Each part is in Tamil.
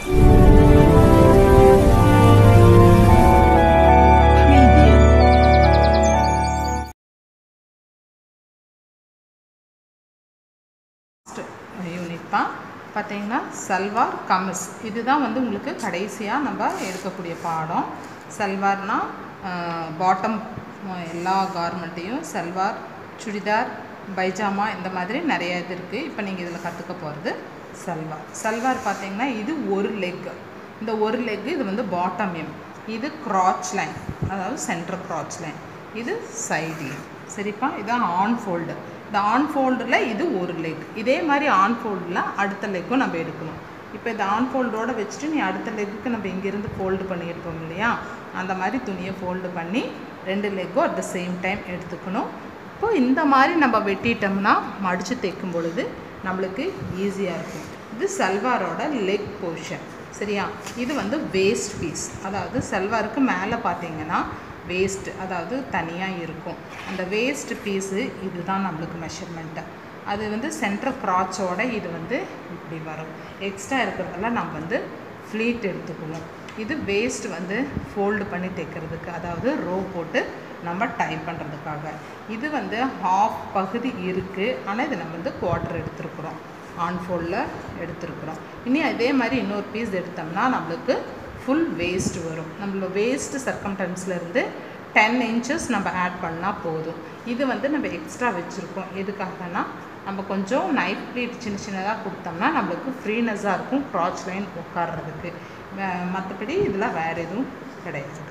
Preview. யூனிட் தான் பார்த்தீங்கன்னா சல்வார் கமிஸ் இதுதான் வந்து உங்களுக்கு கடைசியாக நம்ம எடுக்கக்கூடிய பாடம் சல்வார்னா பாட்டம் எல்லா கார்மெண்ட்டையும் சல்வார் சுடிதார் பைஜாமா இந்த மாதிரி நிறைய இது இருக்குது இப்போ நீங்கள் இதில் கற்றுக்க போகிறது சல்வார் சல்வார் பார்த்தீங்கன்னா இது ஒரு லெக் இந்த ஒரு லெக் இது வந்து பாட்டம் எம் இது க்ராச் லைன் அதாவது சென்டர் க்ராச் லைன் இது சைடு லைன் சரிப்பா இதான் ஆன் ஃபோல்டு இந்த ஆன் ஃபோல்டில் இது ஒரு லெக் இதே மாதிரி ஆன் ஃபோல்டில் அடுத்த லெக்கும் நம்ம எடுக்கணும் இப்போ இந்த ஆன் ஃபோல்டோட வச்சுட்டு நீ அடுத்த லெக்குக்கு நம்ம இங்கேருந்து ஃபோல்டு பண்ணி எடுப்போம் இல்லையா அந்த மாதிரி துணியை ஃபோல்டு பண்ணி ரெண்டு லெக்கும் அட் த சேம் டைம் எடுத்துக்கணும் இப்போ இந்த மாதிரி நம்ம வெட்டிட்டோம்னா மடித்து தைக்கும் பொழுது நம்மளுக்கு ஈஸியாக இருக்கும் இது சல்வாரோட லெக் போர்ஷன் சரியா இது வந்து வேஸ்ட் பீஸ் அதாவது சல்வாருக்கு மேலே பார்த்தீங்கன்னா வேஸ்ட் அதாவது தனியாக இருக்கும் அந்த வேஸ்ட் பீஸு இதுதான் நம்மளுக்கு மெஷர்மெண்ட்டு அது வந்து சென்டர் க்ராச்சோட இது வந்து இப்படி வரும் எக்ஸ்ட்ரா இருக்கிறதெல்லாம் நம்ம வந்து ஃப்ளீட் எடுத்துக்குவோம் இது வேஸ்ட் வந்து ஃபோல்டு பண்ணி தைக்கிறதுக்கு அதாவது ரோ போட்டு நம்ம டைப் பண்ணுறதுக்காக இது வந்து ஹாஃப் பகுதி இருக்குது ஆனால் இது நம்ம வந்து குவார்ட்டர் எடுத்துருக்குறோம் ஆன் ஃபோல்டில் எடுத்துருக்குறோம் இனி அதே மாதிரி இன்னொரு பீஸ் எடுத்தோம்னா நம்மளுக்கு ஃபுல் வேஸ்ட் வரும் நம்மளோட வேஸ்ட் சர்க்கம்டன்ஸ்லேருந்து டென் இன்ச்சஸ் நம்ம ஆட் பண்ணால் போதும் இது வந்து நம்ம எக்ஸ்ட்ரா வச்சுருக்கோம் எதுக்காகனா நம்ம கொஞ்சம் நைட் ப்ளீட் சின்ன சின்னதாக கொடுத்தோம்னா நம்மளுக்கு ஃப்ரீனஸாக இருக்கும் க்ராச் லைன் உட்கார்றதுக்கு வே- மற்றபடி இதில் வேறு எதுவும் கிடையாது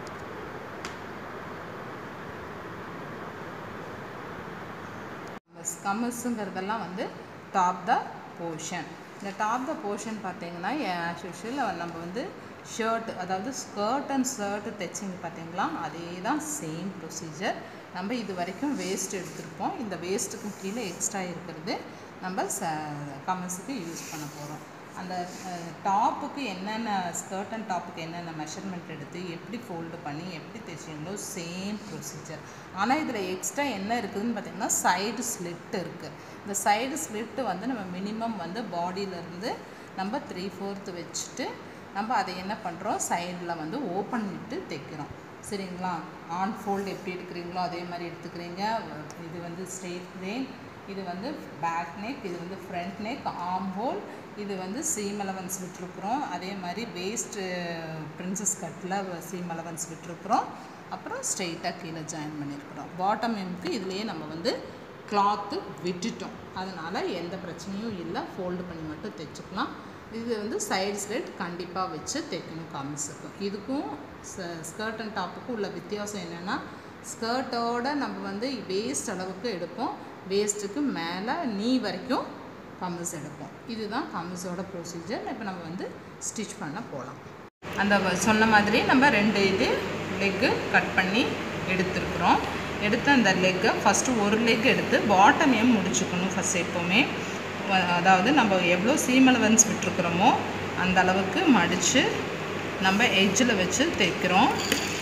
ஸ்கம்மஸுங்கிறதெல்லாம் வந்து டாப் த போர்ஷன் இந்த டாப் த போர்ஷன் பார்த்தீங்கன்னா ஆஸ் யூஷுவல் நம்ம வந்து ஷர்ட் அதாவது ஸ்கர்ட் அண்ட் ஷர்ட் தைச்சிங்க பார்த்தீங்களா அதே தான் சேம் ப்ரொசீஜர் நம்ம இது வரைக்கும் வேஸ்ட் எடுத்திருப்போம் இந்த வேஸ்ட்டுக்கு கீழே எக்ஸ்ட்ரா இருக்கிறது நம்ம ச கமஸுக்கு யூஸ் பண்ண போகிறோம் அந்த டாப்புக்கு என்னென்ன ஸ்கர்ட் அண்ட் டாப்புக்கு என்னென்ன மெஷர்மெண்ட் எடுத்து எப்படி ஃபோல்டு பண்ணி எப்படி தைச்சிங்களோ சேம் ப்ரொசீஜர் ஆனால் இதில் எக்ஸ்ட்ரா என்ன இருக்குதுன்னு பார்த்தீங்கன்னா சைடு ஸ்லிட் இருக்குது இந்த சைடு ஸ்லிட்டு வந்து நம்ம மினிமம் வந்து பாடியிலேருந்து நம்ம த்ரீ ஃபோர்த்து வச்சுட்டு நம்ம அதை என்ன பண்ணுறோம் சைடில் வந்து ஓப்பன் விட்டு தைக்கிறோம் சரிங்களா ஆன் ஃபோல்டு எப்படி எடுக்கிறீங்களோ அதே மாதிரி எடுத்துக்கிறீங்க இது வந்து ஸ்ட்ரெயிட் நெக் இது வந்து பேக் நெக் இது வந்து ஃப்ரண்ட் நெக் ஆர்ம் ஹோல் இது வந்து சீம் அலவன்ஸ் விட்டுருக்குறோம் அதே மாதிரி வேஸ்ட்டு பிரின்சஸ் கட்டில் சீம் அலவன்ஸ் விட்டுருக்குறோம் அப்புறம் ஸ்ட்ரெயிட்டாக கீழே ஜாயின் பண்ணியிருக்கிறோம் பாட்டம் எம்க்கு இதுலேயே நம்ம வந்து கிளாத்து விட்டுட்டோம் அதனால் எந்த பிரச்சனையும் இல்லை ஃபோல்டு பண்ணி மட்டும் தைச்சுக்கலாம் இது வந்து சைடு ஸ்லிட் கண்டிப்பாக வச்சு தைக்கணும் கமிஸுக்கு இதுக்கும் ஸ்கர்ட் அண்ட் டாப்புக்கும் உள்ள வித்தியாசம் என்னென்னா ஸ்கர்ட்டோட நம்ம வந்து வேஸ்ட் அளவுக்கு எடுப்போம் வேஸ்ட்டுக்கு மேலே நீ வரைக்கும் கமிஸ் எடுப்போம் இதுதான் கமிஸோட ப்ரொசீஜர் இப்போ நம்ம வந்து ஸ்டிச் பண்ண போகலாம் அந்த வ- சொன்ன மாதிரி நம்ம ரெண்டு இது லெக்கு கட் பண்ணி எடுத்துருக்குறோம் எடுத்து அந்த லெக்கை ஃபஸ்ட்டு ஒரு லெக் எடுத்து பாட்டம் எம் முடிச்சுக்கணும் ஃபஸ்ட் எப்போவுமே வ- அதாவது நம்ம எவ்வளோ சீம் அலவன்ஸ் விட்டுருக்குறோமோ அந்த அளவுக்கு மடித்து நம்ம எட்ஜில் வச்சு தைக்கிறோம்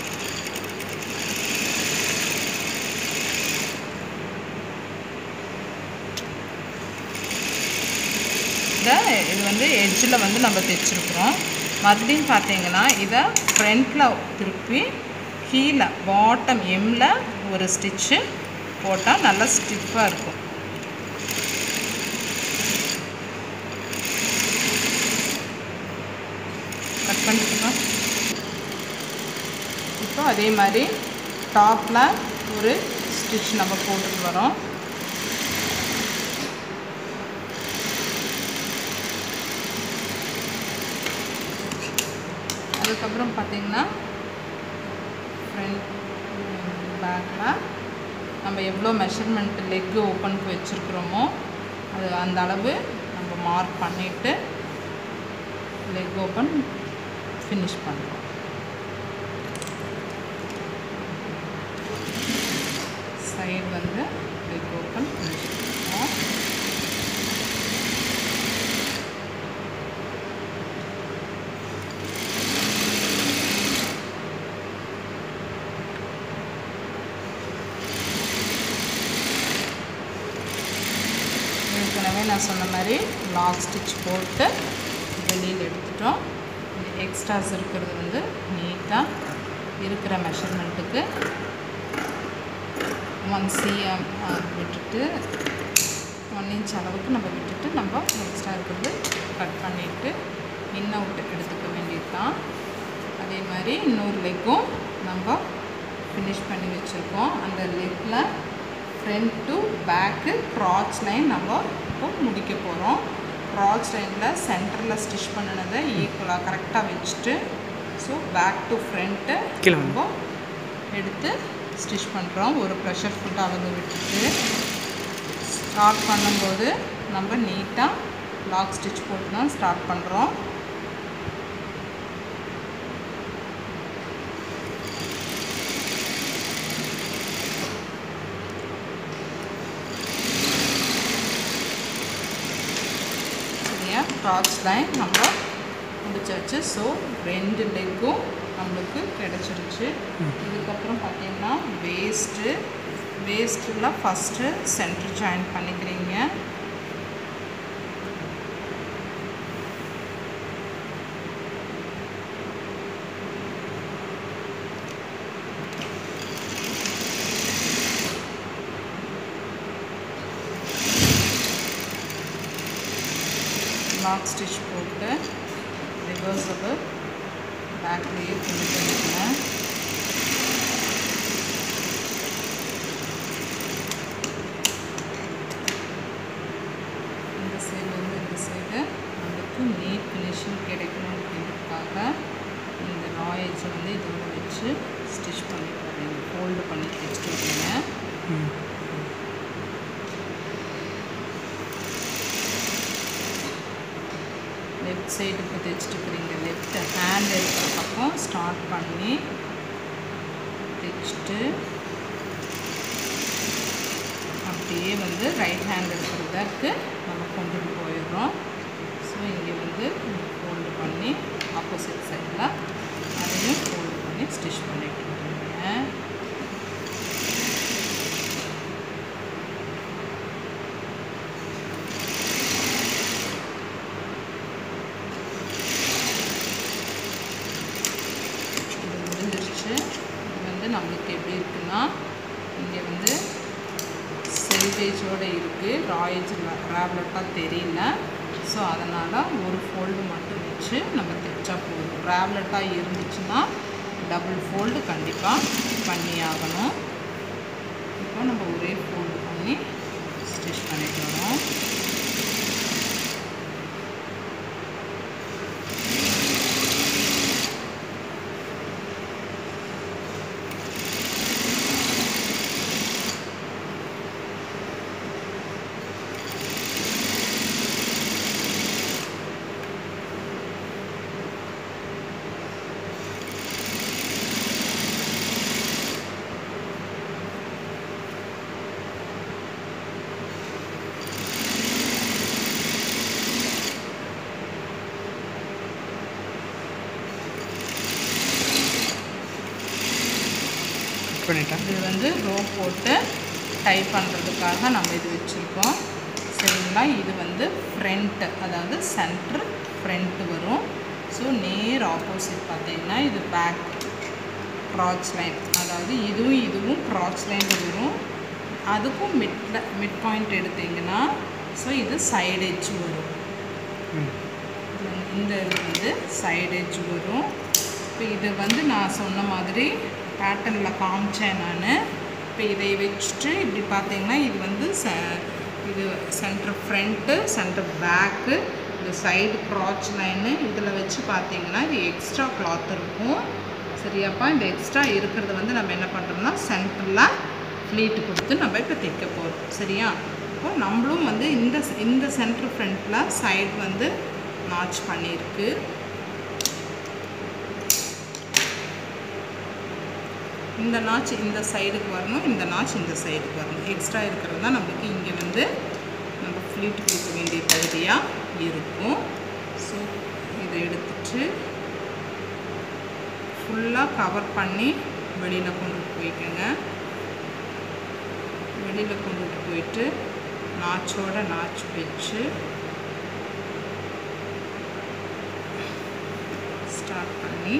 இதை இது வந்து எட்ஜில் வந்து நம்ம தைச்சிருக்குறோம் மறுபடியும் பார்த்தீங்கன்னா இதை ஃப்ரண்ட்டில் திருப்பி கீழே பாட்டம் எம்மில் ஒரு ஸ்டிச்சு போட்டால் நல்லா ஸ்டிஃபாக இருக்கும் கட் பண்ணிக்கலாம் இப்போ அதே மாதிரி டாப்பில் ஒரு ஸ்டிச் நம்ம போட்டுட்டு வரோம் அதுக்கப்புறம் பார்த்தீங்கன்னா ஃப்ரண்ட் பேக்கில் நம்ம எவ்வளோ மெஷர்மெண்ட் லெக்கு ஓப்பனுக்கு வச்சுருக்குறோமோ அது அந்த அளவு நம்ம மார்க் பண்ணிவிட்டு லெக் ஓப்பன் ஃபினிஷ் பண்ணுறோம் சைடு வந்து லெக் ஓப்பன் ஃபினிஷ் பண்ணுறோம் ஏற்கனவே நான் சொன்ன மாதிரி லாக் ஸ்டிச் போட்டு வெளியில் எடுத்துக்கணும் எடுத்துட்டோம் எக்ஸ்ட்ராஸ் இருக்கிறது வந்து நீட்டாக இருக்கிற மெஷர்மெண்ட்டுக்கு ஒன் சிஎம் விட்டுட்டு ஒன் இன்ச் அளவுக்கு நம்ம விட்டுட்டு நம்ம எக்ஸ்ட்ரா இருக்கிறது கட் பண்ணிவிட்டு இன் அவுட் எடுத்துக்க வேண்டியது தான் அதே மாதிரி இன்னொரு லெக்கும் நம்ம ஃபினிஷ் பண்ணி வச்சுருக்கோம் அந்த லெக்கில் front to back crotch line நம்ம இப்போ முடிக்க போகிறோம் க்ராச் லைனில் சென்டரில் ஸ்டிச் பண்ணினதை ஈக்குவலாக கரெக்டாக வச்சுட்டு ஸோ பேக் டு ஃப்ரண்ட்டு கீழே வாங்க. நம்ம எடுத்து ஸ்டிச் பண்ணுறோம் ஒரு ப்ரெஷர் ஃபுட் அளவு விட்டுட்டு ஸ்டார்ட் பண்ணும்போது நம்ம நீட்டாக லாக் ஸ்டிச் போட்டு தான் ஸ்டார்ட் பண்ணுறோம் சரியா டாப்ஸ் லைன் நம்ம முடிச்சாச்சு ஸோ ரெண்டு லெக்கும் நம்மளுக்கு கிடச்சிருச்சு இதுக்கப்புறம் பார்த்தீங்கன்னா வேஸ்ட்டு வேஸ்ட்டில் ஃபஸ்ட்டு சென்டர் ஜாயின் பண்ணிக்கிறீங்க லாக் ஸ்டிச் போட்டு ரிவர்சபிள் பேக்லேயே கொண்டு பண்ணிக்கிறேன் இந்த சைட்லேருந்து இந்த சைடு நமக்கு நீட் ஃபினிஷிங் கிடைக்கணும் அப்படின்றதுக்காக இந்த ராயல்ஸை வந்து இதோட வச்சு ஸ்டிச் பண்ணி போடுறீங்க ஃபோல்டு பண்ணி தைச்சிட்டு வரீங்க ம் லெஃப்ட் சைடு இப்போ தைச்சிட்டு இருக்கிறீங்க லெஃப்ட் ஹேண்ட் இருக்கிற பக்கம் ஸ்டார்ட் பண்ணி தைச்சிட்டு அப்படியே வந்து ரைட் ஹேண்ட் இருக்கிறதுக்கு நம்ம கொண்டுட்டு போயிடுறோம் ஸோ இங்கே வந்து ஃபோல்டு பண்ணி ஆப்போசிட் சைடில் அதையும் ஃபோல்டு பண்ணி ஸ்டிச் பண்ணிட்டு இருக்கீங்க இது முடிஞ்சிருச்சு இது வந்து நம்மளுக்கு எப்படி இருக்குன்னா இங்கே வந்து செல்வேஜோடு இருக்குது ராயேஜ் ரேப்லெட்டாக தெரியல ஸோ அதனால் ஒரு ஃபோல்டு மட்டும் வச்சு நம்ம தைச்சா போதும் ரேப்லெட்டாக இருந்துச்சுன்னா டபுள் ஃபோல்டு கண்டிப்பாக பண்ணி ஆகணும் இப்போ நம்ம ஒரே ஃபோல்டு பண்ணி ஸ்டிச் பண்ணிட்டு வரோம் கட் பண்ணிட்டேன் இது வந்து ரோ போட்டு டை பண்ணுறதுக்காக நம்ம இது வச்சுருக்கோம் சரிங்களா இது வந்து ஃப்ரண்ட் அதாவது சென்ட்ரு ஃப்ரண்ட் வரும் ஸோ நேர் ஆப்போசிட் பார்த்தீங்கன்னா இது பேக் க்ராச் லைன் அதாவது இதுவும் இதுவும் க்ராச் லைன் வரும் அதுக்கும் மிட் மிட் பாயிண்ட் எடுத்தீங்கன்னா ஸோ இது சைடு எட்ஜ் வரும் ம் இது- இந்த இது வந்து சைடு எட்ஜ் வரும் இப்போ இது வந்து நான் சொன்ன மாதிரி பேட்டர்னில் காமிச்சேன் நான் இப்போ இதை வச்சுட்டு இப்படி பார்த்தீங்கன்னா இது வந்து ச இது சென்டர் ஃப்ரண்ட்டு சென்டர் பேக்கு இது சைடு க்ராச் லைனு இதில் வச்சு பார்த்தீங்கன்னா இது எக்ஸ்ட்ரா கிளாத் இருக்கும் சரியாப்பா இந்த எக்ஸ்ட்ரா இருக்கிறது வந்து நம்ம என்ன பண்ணுறோம்னா சென்டரில் ஃப்ளீட் கொடுத்து நம்ம இப்போ தைக்க போகிறோம் சரியா இப்போ நம்மளும் வந்து இந்த இந்த சென்டர் ஃப்ரண்ட்டில் சைடு வந்து நாச் பண்ணியிருக்கு இந்த நாச் இந்த சைடுக்கு வரணும் இந்த நாச் இந்த சைடுக்கு வரணும் எக்ஸ்ட்ரா இருக்கிறது தான் நம்மளுக்கு இங்கே வந்து நம்ம ஃப்ளீட் கொடுக்க வேண்டிய பகுதியாக இருக்கும் ஸோ இதை எடுத்துட்டு ஃபுல்லாக கவர் பண்ணி வெளியில் கொண்டுட்டு போய்க்கோங்க வெளியில் கொண்டுட்டு போயிட்டு நாச்சோட நாச் வச்சு ஸ்டார்ட் பண்ணி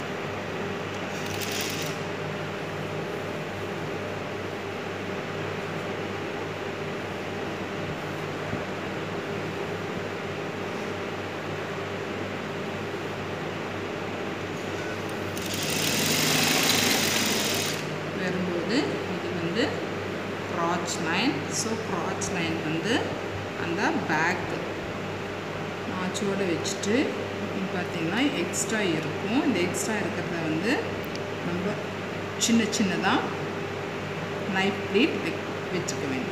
வரும்போது இது வந்து crotch line so crotch line வந்து அந்த பேக் நாச்சோடு வச்சுட்டு இப்போ பார்த்தீங்கன்னா எக்ஸ்ட்ரா இருக்கும் இந்த எக்ஸ்ட்ரா இருக்கிறத வந்து நம்ம சின்ன சின்னதாக நைஃப் ப்ளீட் வெ வச்சுக்க வேண்டியது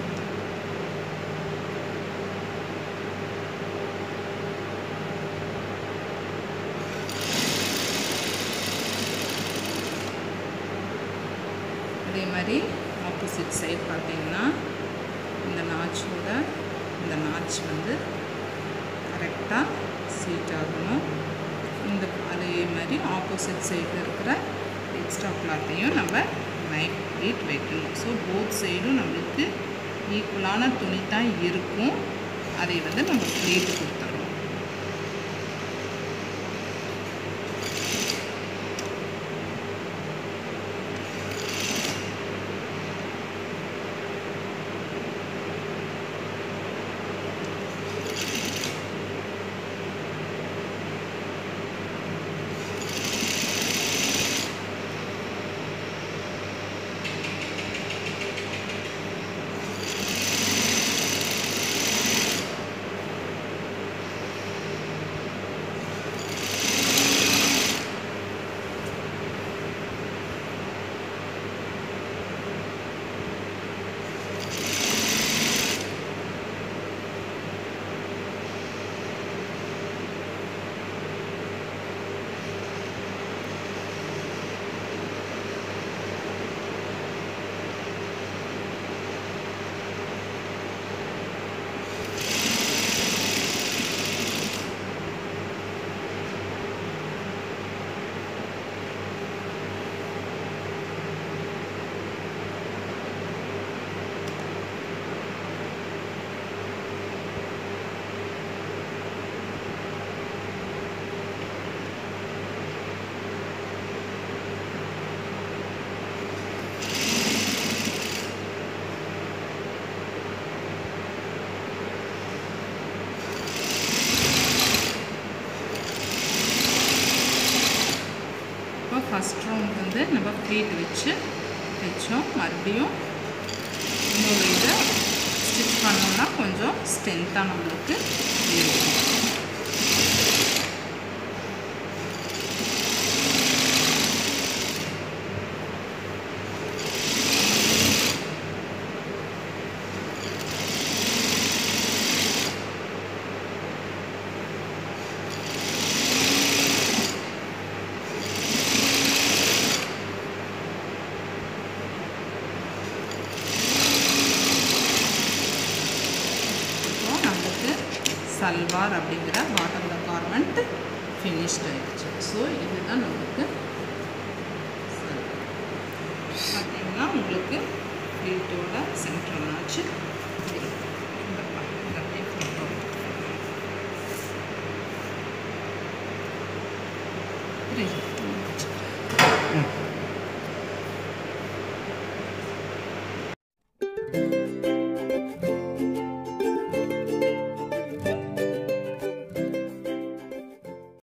அதே மாதிரி ஆப்போசிட் சைடு பார்த்தீங்கன்னா இந்த நாச்சோட இந்த நாச் வந்து கரெக்டாக சீட் ஆகணும் இந்த அதே மாதிரி ஆப்போசிட் சைடில் இருக்கிற எக்ஸ்ட்ரா கிளாத்தையும் நம்ம நைட் ப்ளீட் வைக்கணும் ஸோ போத் சைடும் நம்மளுக்கு ஈக்குவலான துணி தான் இருக்கும் அதை வந்து நம்ம ப்ளீட் கொடுத்துடணும் இப்போ ஃபஸ்ட் ரவுண்ட் வந்து நம்ம ப்ளீட் வச்சு தைச்சோம் மறுபடியும் இன்னொரு இதை ஸ்டிச் பண்ணோம்னா கொஞ்சம் ஸ்ட்ரென்த்தாக நம்மளுக்கு இருக்கும் இப்போ நம்மளுக்கு சல்வார் அப்படிங்கிற பாட்டமில் கார்மெண்ட் ஃபினிஷ்ட் ஆயிடுச்சு ஸோ இதுதான் நம்மளுக்கு சல்வார் பார்த்தீங்கன்னா உங்களுக்கு வீட்டோட சென்ட்ரல் ஆச்சு இந்த பா- இந்த அப்படியே photo. புரியுது